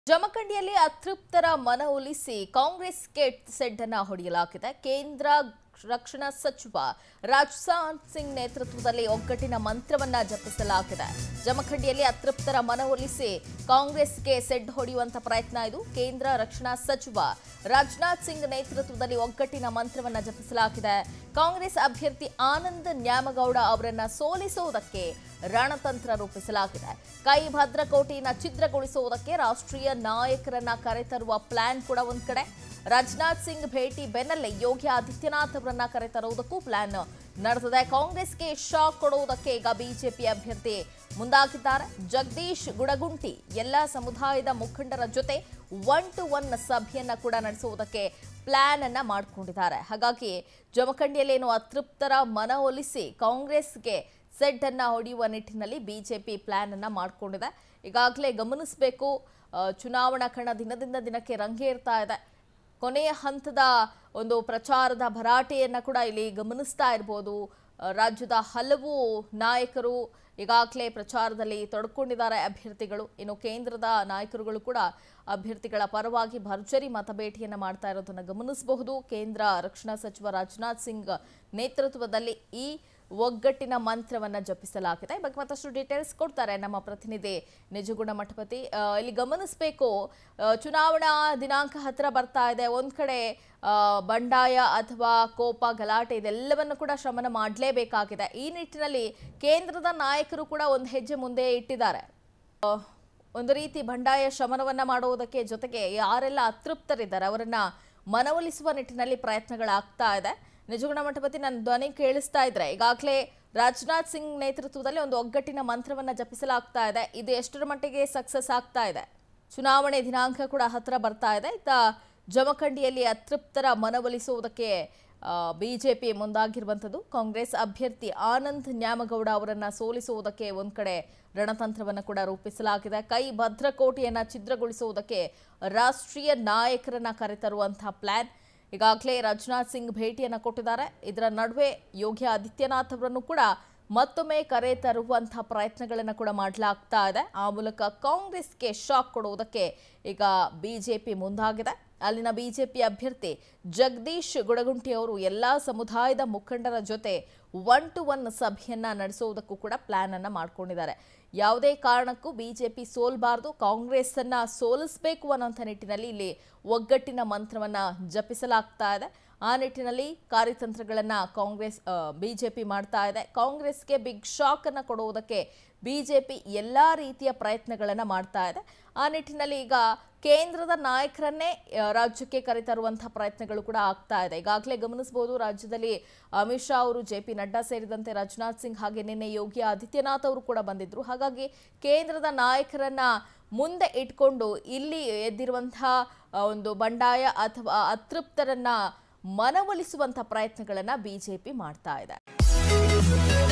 ಜಮಖಂಡಿಯಲ್ಲಿ ಅತೃಪ್ತರ ಮನವೊಲಿಸಿ ಕಾಂಗ್ರೆಸ್ಗೆ ಸೆಡ್ ಅನ್ನ ಹೊಡೆಯಲಾಗಿದೆ ಕೇಂದ್ರ ರಕ್ಷಣಾ ಸಚಿವ ರಾಜನಾಥ್ ಸಿಂಗ್ ನೇತೃತ್ವದಲ್ಲಿ ಒಗ್ಗಟ್ಟಿನ ಮಂತ್ರವನ್ನ ಜಪಿಸಲಾಗಿದೆ ಜಮಖಂಡಿಯಲ್ಲಿ ಅತೃಪ್ತರ ಮನವೊಲಿಸಿ ಕಾಂಗ್ರೆಸ್ಗೆ ಸೆಡ್ ಹೊಡೆಯುವಂತ ಪ್ರಯತ್ನ ಇದು ಕೇಂದ್ರ ರಕ್ಷಣಾ ಸಚಿವ ರಾಜನಾಥ್ ಸಿಂಗ್ ನೇತೃತ್ವದಲ್ಲಿ ಒಗ್ಗಟ್ಟಿನ ಮಂತ್ರವನ್ನ ಜಪಿಸಲಾಗಿದೆ ಕಾಂಗ್ರೆಸ್ ಅಭ್ಯರ್ಥಿ ಆನಂದ್ ನ್ಯಾಮಗೌಡ ಅವರನ್ನ ಸೋಲಿಸುವುದಕ್ಕೆ ರಣತಂತ್ರ ರೂಪಿಸಲಾಗಿದೆ ಕೈ ಭದ್ರಕೋಟೆಯನ್ನ ಛಿದ್ರಗೊಳಿಸುವುದಕ್ಕೆ ರಾಷ್ಟ್ರೀಯ ನಾಯಕರನ್ನ ಕರೆತರುವ ಪ್ಲಾನ್ ಕೂಡ ಒಂದ್ ಕಡೆ ರಾಜನಾಥ್ ಸಿಂಗ್ ಭೇಟಿ ಬೆನ್ನಲ್ಲೇ ಯೋಗಿ ಆದಿತ್ಯನಾಥ್ ಅವರನ್ನ ಕರೆತರುವುದಕ್ಕೂ ಪ್ಲಾನ್ ನಡೆದಿದೆ ಕಾಂಗ್ರೆಸ್ಗೆ ಶಾಕ್ ಕೊಡುವುದಕ್ಕೆ ಈಗ ಬಿಜೆಪಿ ಅಭ್ಯರ್ಥಿ ಮುಂದಾಗಿದ್ದಾರೆ ಜಗದೀಶ್ ಗುಡಗುಂಟಿ ಎಲ್ಲ ಸಮುದಾಯದ ಮುಖಂಡರ ಜೊತೆ ಒನ್ ಟು ಒನ್ ಸಭೆಯನ್ನ ಕೂಡ ನಡೆಸುವುದಕ್ಕೆ ಪ್ಲಾನ್ ಅನ್ನ ಮಾಡಿಕೊಂಡಿದ್ದಾರೆ ಹಾಗಾಗಿ ಜಮಖಂಡಿಯಲ್ಲಿ ಏನು ಅತೃಪ್ತರ ಮನವೊಲಿಸಿ ಕಾಂಗ್ರೆಸ್ಗೆ ಸೆಡ್ ಅನ್ನ ಹೊಡೆಯುವ ನಿಟ್ಟಿನಲ್ಲಿ ಬಿಜೆಪಿ ಪ್ಲಾನ್ ಅನ್ನ ಮಾಡಿಕೊಂಡಿದೆ ಈಗಾಗಲೇ ಗಮನಿಸಬೇಕು ಆ, ಚುನಾವಣಾ ಕಣ ದಿನದಿಂದ ದಿನಕ್ಕೆ ರಂಗೇರ್ತಾ ಇದೆ ಕೊನೆಯ ಹಂತದ ಒಂದು ಪ್ರಚಾರದ ಭರಾಟೆಯನ್ನ ಕೂಡ ಇಲ್ಲಿ ಗಮನಿಸ್ತಾ ಇರ್ಬೋದು ಆ, ರಾಜ್ಯದ ಹಲವು ನಾಯಕರು ಈಗಾಗಲೇ ಪ್ರಚಾರದಲ್ಲಿ ತೊಡ್ಕೊಂಡಿದ್ದಾರೆ ಅಭ್ಯರ್ಥಿಗಳು ಇನ್ನು ಕೇಂದ್ರದ ನಾಯಕರುಗಳು ಕೂಡ ಅಭ್ಯರ್ಥಿಗಳ ಪರವಾಗಿ ಭರ್ಜರಿ ಮತಬೇಟಿಯನ್ನ ಮಾಡ್ತಾ ಇರೋದನ್ನ ಗಮನಿಸಬಹುದು ಕೇಂದ್ರ ರಕ್ಷಣಾ ಸಚಿವ ರಾಜನಾಥ್ ಸಿಂಗ್ ನೇತೃತ್ವದಲ್ಲಿ ಈ ಒಗ್ಗಟ್ಟಿನ ಮಂತ್ರವನ್ನ ಜಪಿಸಲಾಗಿದೆ ಈ ಬಗ್ಗೆ ಮತ್ತಷ್ಟು ಡೀಟೇಲ್ಸ್ ಕೊಡ್ತಾರೆ ನಮ್ಮ ಪ್ರತಿನಿಧಿ ನಿಜಗುಣ ಮಠಪತಿ ಆ, ಇಲ್ಲಿ ಗಮನಿಸಬೇಕು ಚುನಾವಣಾ ದಿನಾಂಕ ಹತ್ರ ಬರ್ತಾ ಇದೆ ಒಂದ್ ಕಡೆ ಆ, ಬಂಡಾಯ ಅಥವಾ ಕೋಪ ಗಲಾಟೆ ಇದೆಲ್ಲವನ್ನು ಕೂಡ ಶಮನ ಮಾಡಲೇಬೇಕಾಗಿದೆ ಈ ನಿಟ್ಟಿನಲ್ಲಿ ಕೇಂದ್ರದ ನಾಯಕರು ಕೂಡ ಒಂದು ಹೆಜ್ಜೆ ಮುಂದೆ ಇಟ್ಟಿದ್ದಾರೆ ಆ, ಒಂದು ರೀತಿ ಬಂಡಾಯ ಶಮನವನ್ನ ಮಾಡುವುದಕ್ಕೆ ಜೊತೆಗೆ ಯಾರೆಲ್ಲ ಅತೃಪ್ತರಿದ್ದಾರೆ ಅವರನ್ನ ಮನವೊಲಿಸುವ ನಿಟ್ಟಿನಲ್ಲಿ ಪ್ರಯತ್ನಗಳಾಗ್ತಾ ಇದೆ ನಿಜಗುಣ ಮಠಪತಿ ನನ್ನ ಧ್ವನಿ ಕೇಳಿಸ್ತಾ ಇದ್ರೆ ಈಗಾಗಲೇ ರಾಜನಾಥ್ ಸಿಂಗ್ ನೇತೃತ್ವದಲ್ಲಿ ಒಂದು ಒಗ್ಗಟ್ಟಿನ ಮಂತ್ರವನ್ನ ಜಪಿಸಲಾಗ್ತಾ ಇದೆ ಇದು ಎಷ್ಟರ ಮಟ್ಟಿಗೆ ಸಕ್ಸಸ್ ಆಗ್ತಾ ಇದೆ ಚುನಾವಣೆ ದಿನಾಂಕ ಕೂಡ ಹತ್ರ ಬರ್ತಾ ಇದೆ ಇತ್ತ ಜಮಖಂಡಿಯಲ್ಲಿ ಅತೃಪ್ತರ ಮನವೊಲಿಸುವುದಕ್ಕೆ ಬಿಜೆಪಿ ಮುಂದಾಗಿರುವಂಥದ್ದು ಕಾಂಗ್ರೆಸ್ ಅಭ್ಯರ್ಥಿ ಆನಂದ್ ನ್ಯಾಮಗೌಡ ಅವರನ್ನ ಸೋಲಿಸುವುದಕ್ಕೆ ಒಂದ್ ಕಡೆ ರಣತಂತ್ರವನ್ನು ಕೂಡ ರೂಪಿಸಲಾಗಿದೆ ಕೈ ಭದ್ರಕೋಟೆಯನ್ನ ಛಿದ್ರಗೊಳಿಸುವುದಕ್ಕೆ ರಾಷ್ಟ್ರೀಯ ನಾಯಕರನ್ನ ಕರೆತರುವಂತಹ ಪ್ಲಾನ್ ಈಗಾಗಲೇ ರಾಜನಾಥ್ ಸಿಂಗ್ ಭೇಟಿಯನ್ನ ಕೊಟ್ಟಿದ್ದಾರೆ ಇದರ ನಡುವೆ ಯೋಗಿ ಆದಿತ್ಯನಾಥ್ ಅವರನ್ನು ಕೂಡ ಮತ್ತೊಮ್ಮೆ ಕರೆ ತರುವಂತಹ ಪ್ರಯತ್ನಗಳನ್ನು ಕೂಡ ಮಾಡಲಾಗ್ತಾ ಇದೆ ಆ ಮೂಲಕ ಕಾಂಗ್ರೆಸ್ಗೆ ಶಾಕ್ ಕೊಡುವುದಕ್ಕೆ ಈಗ ಬಿಜೆಪಿ ಮುಂದಾಗಿದೆ ಅಲ್ಲಿನ ಬಿಜೆಪಿ ಅಭ್ಯರ್ಥಿ ಜಗದೀಶ್ ಗುಡಗುಂಟಿ ಅವರು ಎಲ್ಲಾ ಸಮುದಾಯದ ಮುಖಂಡರ ಜೊತೆ ಒನ್ ಟು ಒನ್ ಸಭೆಯನ್ನ ನಡೆಸುವುದಕ್ಕೂ ಕೂಡ ಪ್ಲಾನ್ ಅನ್ನ ಮಾಡ್ಕೊಂಡಿದ್ದಾರೆ ಯಾವುದೇ ಕಾರಣಕ್ಕೂ ಬಿಜೆಪಿ ಸೋಲ್ಬಾರ್ದು ಕಾಂಗ್ರೆಸ್ ಅನ್ನ ಸೋಲಿಸಬೇಕು ಅನ್ನೋಂಥ ನಿಟ್ಟಿನಲ್ಲಿ ಇಲ್ಲಿ ಒಗ್ಗಟ್ಟಿನ ಮಂತ್ರವನ್ನ ಜಪಿಸಲಾಗ್ತಾ ಇದೆ ಆ ನಿಟ್ಟಿನಲ್ಲಿ ಕಾರ್ಯತಂತ್ರಗಳನ್ನ ಕಾಂಗ್ರೆಸ್ ಬಿಜೆಪಿ ಮಾಡ್ತಾ ಇದೆ ಕಾಂಗ್ರೆಸ್ಗೆ ಬಿಗ್ ಶಾಕ್ ಅನ್ನ ಕೊಡುವುದಕ್ಕೆ ಬಿಜೆಪಿ ಎಲ್ಲಾ ರೀತಿಯ ಪ್ರಯತ್ನಗಳನ್ನ ಮಾಡ್ತಾ ಇದೆ ಆ ನಿಟ್ಟಿನಲ್ಲಿ ಈಗ ಕೇಂದ್ರದ ನಾಯಕರನ್ನೇ ಆ, ರಾಜ್ಯಕ್ಕೆ ಕರೆತರುವಂತಹ ಪ್ರಯತ್ನಗಳು ಕೂಡ ಆಗ್ತಾ ಇದೆ ಈಗಾಗಲೇ ಗಮನಿಸಬಹುದು ರಾಜ್ಯದಲ್ಲಿ ಅಮಿತ್ ಶಾ ಅವರು ಜೆ ಪಿ ನಡ್ಡಾ ಸೇರಿದಂತೆ ರಾಜನಾಥ್ ಸಿಂಗ್ ಹಾಗೆ ನಿನ್ನೆ ಯೋಗಿ ಆದಿತ್ಯನಾಥ್ ಅವರು ಕೂಡ ಬಂದಿದ್ರು ಹಾಗಾಗಿ ಕೇಂದ್ರದ ನಾಯಕರನ್ನ ಮುಂದೆ ಇಟ್ಕೊಂಡು ಇಲ್ಲಿ ಎದ್ದಿರುವಂತಹ ಆ, ಒಂದು ಬಂಡಾಯ ಅಥವಾ ಅತೃಪ್ತರನ್ನ ಮನವೊಲಿಸುವಂತ ಪ್ರಯತ್ನಗಳನ್ನ ಬಿಜೆಪಿ ಮಾಡ್ತಾ ಇದೆ